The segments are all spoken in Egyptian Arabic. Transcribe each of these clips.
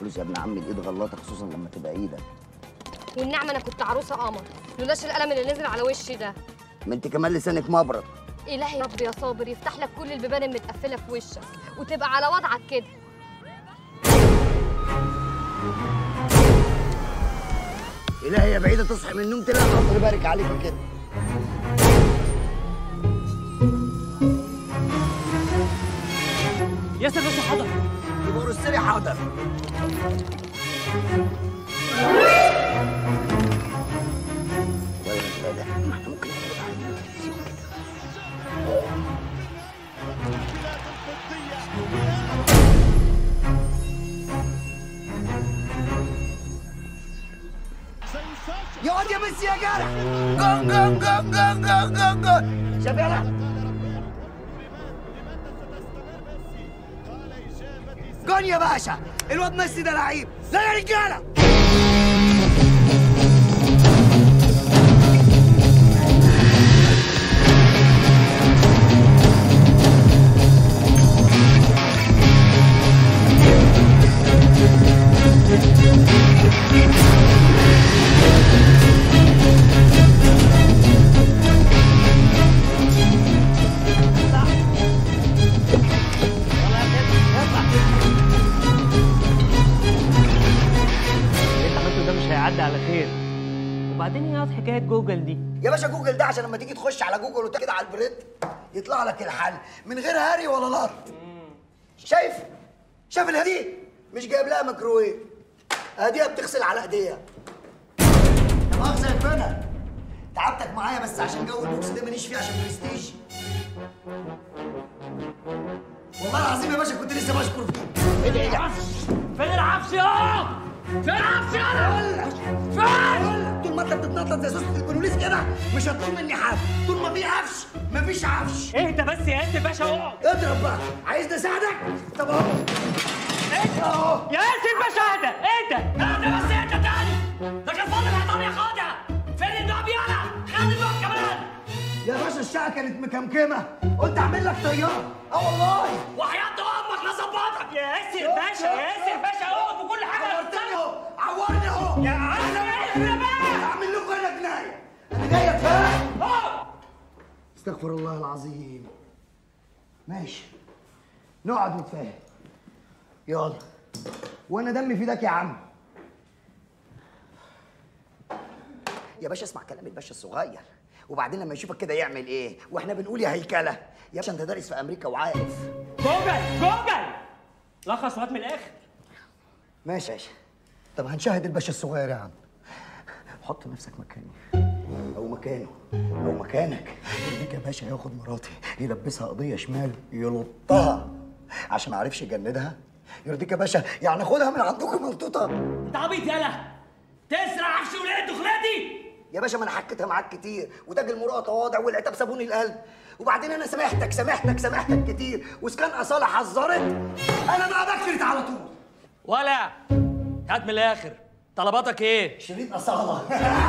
الفلوس يا ابن عمي الايد غلطه خصوصا لما تبقى ايدك والنعمه انا كنت عروسه قمر لولاش القلم اللي نزل على وشي ده ما انت كمان لسانك مبرد الهي يا رب يا صابر يفتح لك كل البيبان المتقفله في وشك وتبقى على وضعك كده الهي يا بعيده تصحي من النوم تلاقي ربنا يبارك عليك كده ياسر باشا حضر يبقى رص لي حاضر ولا ده ما احنا ممكن نعمل عليه كده. يا واد يا ميسي يا جارح جون جون جون جون جون جون جون شاف يلا جون يا باشا الواد ميسي ده لعيب لا يا رجاله اللي انت عملته ده مش هيعدي على خير وبعدين ايه حكايه جوجل دي يا باشا جوجل ده عشان لما تيجي تخش على جوجل وتكتب كده على البريد يطلع لك الحل من غير هري ولا لط شايف شايف الهديه مش جايب لها ميكروويف هديه بتغسل على ايديها يا مؤاخذه يا فنا تعبتك معايا بس عشان جو البوكس ده ماليش فيه عشان برستيج والله العظيم يا باشا كنت لسه بشكر فيك ايه ده ايه ده فين العفش يا فين العفش يا فين؟ طول ما انت بتتنطط زي سوسة البوليس كده مش هتطول مني حاجه طول ما في عفش مفيش عفش اهدى بس يا ياسر باشا اقعد اضرب بقى عايزني اساعدك طب اهو اهو يا ياسر باشا اهدى اهدى اهدى بس اهدى تاني ده كان فاضل عطاني ياخدها فين النوع يالا خد النوع كمان يا باشا الشقه كانت مكمكمه قلت اعمل لك طياره اه والله وحياة امك لا ظبطك يا ياسر باشا يا ياسر باشا اقعد وكل حاجه عورتني اهو عورني اهو يا عم اهدى بقى اعمل لكم هنا جنايه انا جاي اتفاهم اقعد استغفر الله العظيم ماشي نقعد نتفاهم يلا وانا دمي في ايدك يا عم يا باشا اسمع كلام الباشا الصغير وبعدين لما يشوفك كده يعمل ايه واحنا بنقول يا هيكله يا باشا انت دارس في امريكا وعارف جوجل جوجل لخص وهات من الاخر ماشي ماشي طب هنشاهد الباشا الصغير يا عم حط نفسك مكاني او مكانه او مكانك يرضيك يا باشا ياخد مراتي يلبسها قضيه شمال يلطها عشان ما عرفش يجندها يرضيك يا باشا يعني خدها من عندكم ملطوطه انت عبيط يالا تسرع عفش ولاد دخلتي يا باشا ما انا حكيتها معاك كتير وتاج المروءه تواضع والعتاب صابون القلب وبعدين انا سامحتك سامحتك سامحتك كتير واذا كان اصاله حذرت انا ما بكرت على طول ولا هات من الاخر طلباتك ايه شريط اصاله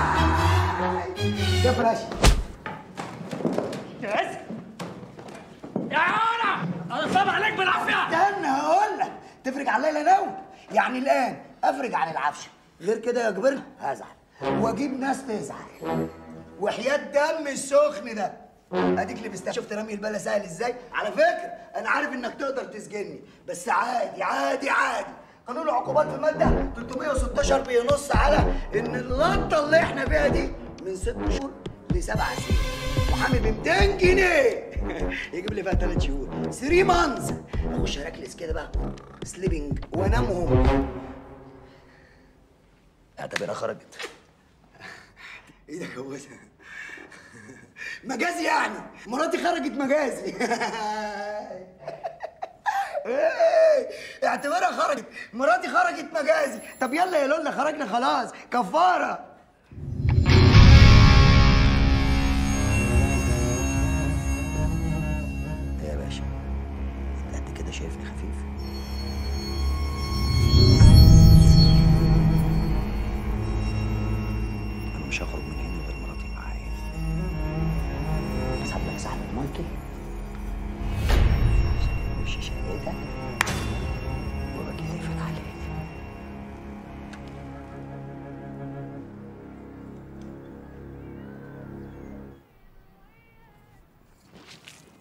يا فراشي ياسر يا علا انا صعب عليك بالعافيه استنى هقول لك تفرج على الليله نوم يعني الان افرج عن العفش غير كده يا جبر هزعل واجيب ناس تزعل وحياة دم السخن ده اديك لبستها شفت رمي البلا سهل ازاي على فكره انا عارف انك تقدر تسجني بس عادي عادي عادي قانون العقوبات في الماده 316 بينص على ان اللقطه اللي احنا فيها دي من ست شهور لسبع سنين محامي ب 200 جنيه يجيب لي فيها ثلاث شهور 3 مانثs اخش اركلس كده بقى سليبنج وانامهم اعتبرها خرجت ايه ده جوزها مجازي يعني مراتي خرجت مجازي إيه، اعتبرها خرجت مراتي خرجت مجازي طب يلا يا لولا خرجنا خلاص كفاره إيه يا باشا انت قد كده شايفني خفيف انا مش هخرج من هنا غير مراتي معايا اسحب لك سحبة مايكل عشان مش شقتك وابقى كيفك عليك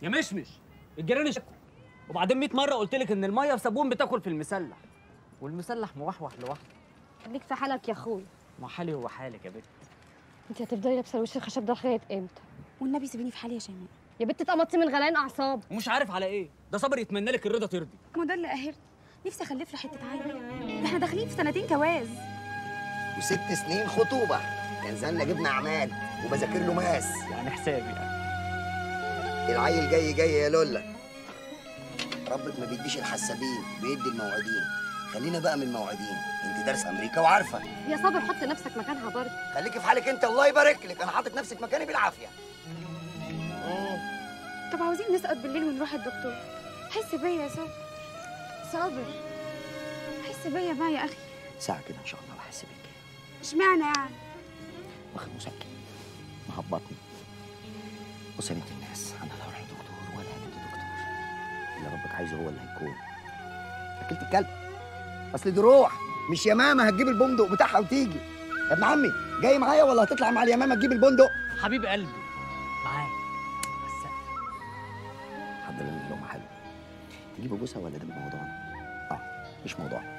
يا مشمش الجيران اشتكوا وبعدين 100 مره قلت لك ان الميه في صابون بتاكل في المسلح والمسلح موحوح لوحده خليك في حالك يا اخويا ما حالي هو حالك يا بت انت هتفضلي لابسه الوش الخشب ده لغايه امتى والنبي سيبيني في حالي يا شيماء يا بنت اتقمصتي من غليان اعصاب ومش عارف على ايه ده صبر يتمنى لك الرضا ترضي ما ده اللي قاهرني نفسي اخلف له حته عيل ده احنا داخلين في سنتين جواز وست سنين خطوبه نزلنا جبنا عماد وبذاكر له ماس يعني حسابي يعني العيل جاي جاي يا لولا ربك ما بيديش الحسابين بيدي الموعدين خلينا بقى من الموعدين انت دارسه امريكا وعارفه يا صابر حط نفسك مكانها برضه خليكي في حالك انت الله يبارك لك انا حاطط نفسك مكاني بالعافيه طب عاوزين نسقط بالليل ونروح الدكتور حس بيا يا صابر صابر حس بيا بقى يا اخي ساعه كده ان شاء الله بحس بيك اشمعنى يعني واخد مسكن مهبطني بص يا بنت الناس انا لا اروح لدكتور ولا هجيب دكتور اللي ربك عايزه هو اللي هيكون اكلت الكلب اصل دي روح مش يمامه هتجيب البندق بتاعها وتيجي يا ابن عمي جاي معايا ولا هتطلع مع اليمامه تجيب البندق حبيب قلبي معاك بس حضر لنا لقمه حلوه تجيب جوزها ولا ده مش موضوعنا اه مش موضوعنا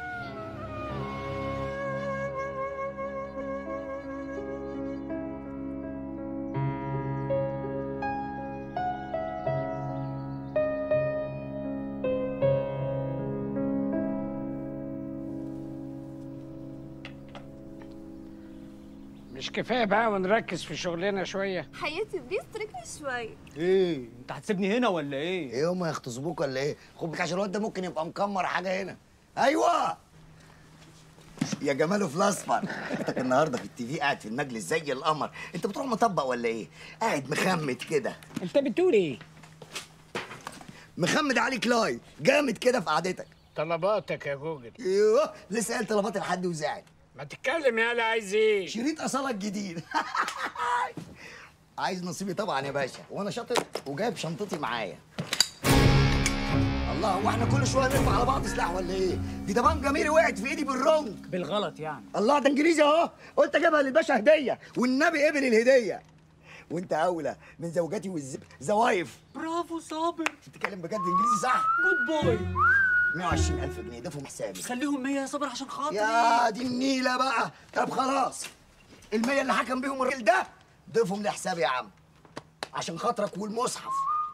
مش كفايه بقى ونركز في شغلنا شويه حياتي بليز تركني شويه ايه انت هتسيبني هنا ولا ايه ايه هم يغتصبوك ولا ايه؟ خد بالك عشان الواد ده ممكن يبقى مكمر حاجه هنا. ايوه يا جماله في الاصفر انت النهارده في التي في قاعد في المجلس زي القمر انت بتروح مطبق ولا ايه؟ قاعد مخمد كده انت بتقول ايه مخمد عليك لاي جامد كده في قعدتك طلباتك يا جوجل ايوه لسه قال طلبات لحد وزعل ما تتكلم يالا عايز ايه شريط اصاله الجديد عايز نصيبي طبعا يا باشا وانا شاطر وجايب شنطتي معايا الله هو احنا كل شويه نرفع على بعض سلاح ولا ايه؟ دي دبان جميري وقعت في ايدي بالرنج بالغلط يعني الله ده انجليزي اهو قلت اجيبها للباشا هديه والنبي قبل الهديه وانت اولى من زوجاتي والزوايف برافو صابر بتتكلم بجد انجليزي صح جود بوي 120000 جنيه ده في حسابي خليهم 100 يا صابر عشان خاطري يا دي النيله بقى طب خلاص المية اللي حكم بيهم الراجل ده ضيفهم لحسابي يا عم عشان خاطرك والمصحف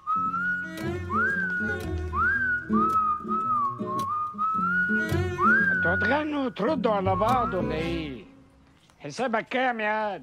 انتوا هتغنوا وتردوا على بعض ولا ايه حسابك كام يا عاد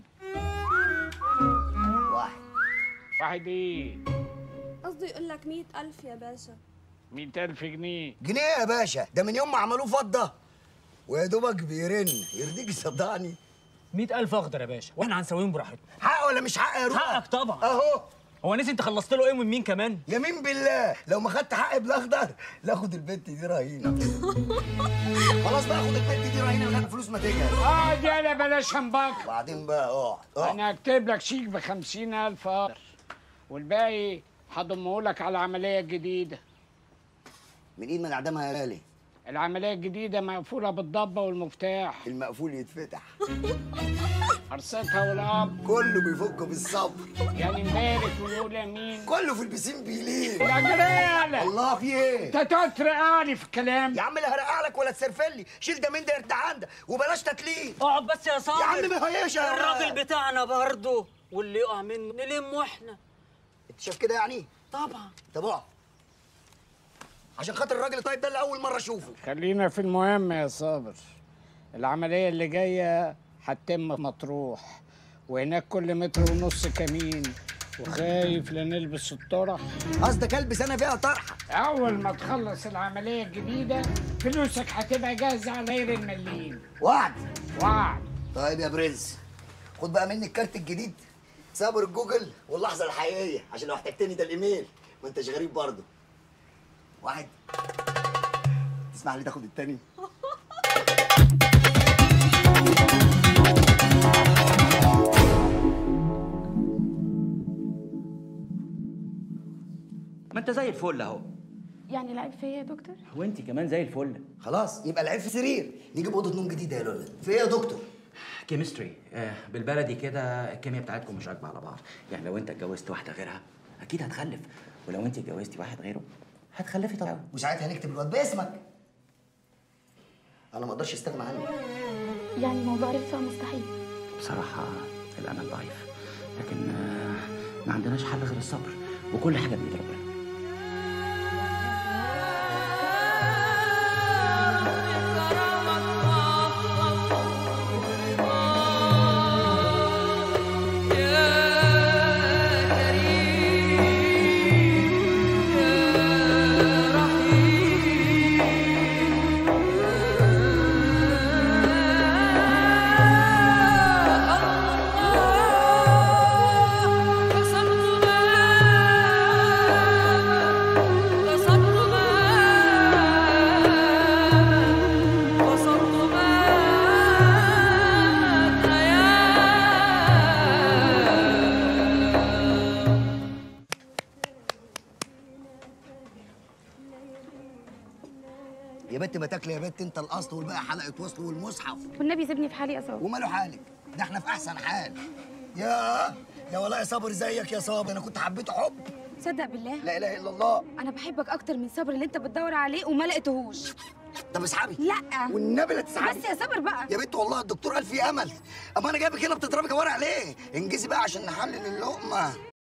واحد واحد ايه قصده يقول لك مئة ألف يا باشا مئة ألف جنيه جنيه يا باشا ده من يوم ما عملوه فضه ويا دوبك بيرن يرضيك صدقني 100000 اخضر يا باشا واحنا هنسويهم براحتنا حق ولا مش حق يا روح حقك طبعا اهو هو نسي انت خلصت له ايه ومن مين كمان يمين بالله لو ما خدت حقي بالاخضر لاخد البنت دي رهينه خلاص بقى خد البنت دي رهينه لغايه الفلوس ما تجهز اقعد يالا بلاش همبك وبعدين بقى اقعد اقعد انا هكتب لك شيك بخمسين ألف أخضر والباقي هضمه لك على العملية الجديدة من ايد ما نعدمها يا غالي العملية الجديدة مقفولة بالضبة والمفتاح المقفول يتفتح قرصتها والأب كله بيفك بالصبر يعني نبارك ونقول امين كله في البسين بيلين يا جرالة الله في ايه انت تقعد ترقعني في الكلام يا عم لا هرقع لك ولا تسرفل لي شيل ده من ده يرتاح عندك وبلاش تتليه اقعد بس يا صابر يا عم ما هياش يا الراجل بتاعنا برضه واللي يقع منه نلمه احنا انت شايف كده يعني طبعا طب اقعد عشان خاطر الراجل الطيب ده اللي اول مره اشوفه خلينا في المهم يا صابر العملية اللي جاية هتتم في مطروح وهناك كل متر ونص كمين وخايف لا نلبس الطرح قصدك البس انا فيها طرحه أول ما تخلص العملية الجديدة فلوسك هتبقى جاهزة على غير المليين وعد وعد طيب يا برنس خد بقى مني الكارت الجديد صابر الجوجل واللحظه الحقيقيه عشان لو احتجتني ده الايميل ما انتش غريب برضه واحد تسمح لي تاخد التاني ما انت زي الفل اهو يعني لعب فيا يا دكتور وانت كمان زي الفل خلاص يبقى العيب في سرير نجيب اوضه نوم جديده يا لولا في ايه يا دكتور كيمستري آه بالبلدي كده الكيمياء بتاعتكم مش راكبه على بعض يعني لو انت اتجوزت واحده غيرها اكيد هتخلف ولو انت اتجوزتي واحد غيره هتخلفي طبعا وساعتها هنكتب الواد باسمك انا ما اقدرش استغنى عنك يعني موضوع رفقة مستحيل بصراحة الأمل ضعيف لكن آه، ما عندناش حل غير الصبر وكل حاجة بإيد ربنا يا بنت ما تاكلي يا بنت انت الاصل والباقي حلقه وصل والمصحف والنبي سيبني في حالي يا صابر وماله حالك ده احنا في احسن حال يا يا والله يا صابر زيك يا صابر انا كنت حبيته حب تصدق بالله لا اله الا الله انا بحبك اكتر من صبر اللي انت بتدور عليه وما لقيتهوش طب اسحبي لا والنبي لا تسحبي بس يا صابر بقى يا بنت والله الدكتور قال في امل اما انا جايبك هنا بتضربي كوارع ليه انجزي بقى عشان نحلل اللقمه